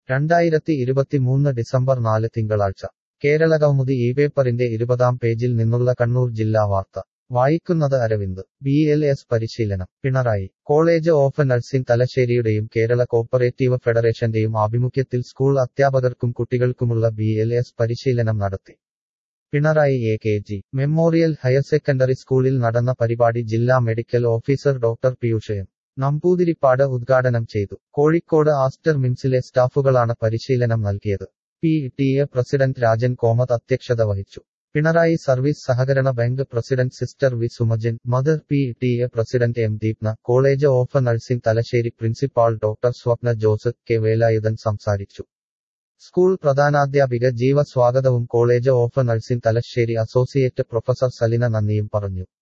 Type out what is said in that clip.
രണ്ടായിരത്തി ഇരുപത്തിമൂന്ന് ഡിസംബർ നാല് തിങ്കളാഴ്ച കേരള കൗമുദി ഈ പേപ്പറിന്റെ ഇരുപതാം പേജിൽ നിന്നുള്ള കണ്ണൂർ ജില്ലാ വാർത്ത വായിക്കുന്നത് അരവിന്ദ് ബി എൽ എസ് പരിശീലനം പിണറായി കോളേജ് ഓഫ് നഴ്സിംഗ് തലശ്ശേരിയുടെയും കേരള കോപ്പറേറ്റീവ് ഫെഡറേഷന്റെയും ആഭിമുഖ്യത്തിൽ സ്കൂൾ അധ്യാപകർക്കും കുട്ടികൾക്കുമുള്ള ബി എൽ എസ് പരിശീലനം നടത്തി Pinarayi A K G memorial higher secondary സ്കൂളിൽ നടന്ന പരിപാടി ജില്ലാ medical officer doctor Piyush M Namboothiripad ഉദ്ഘാടനം ചെയ്തു കോഴിക്കോട് ആസ്റ്റർ മിംസിലെ സ്റ്റാഫുകളാണ് പരിശീലനം നൽകിയത് P T A president Rajan Komath അധ്യക്ഷത വഹിച്ചു പിണറായി സർവീസ് സഹകരണ bank president sister V Sumajan mother P T A president M Deepna college of nursing Thalassery principal doctor Swapna Jose K Velayudhan സംസാരിച്ചു സ്കൂൾ പ്രധാനാധ്യാപിക ജീവ സ്വാഗതവും college of nursing Thalassery associate professor Salina നന്ദിയും പറഞ്ഞു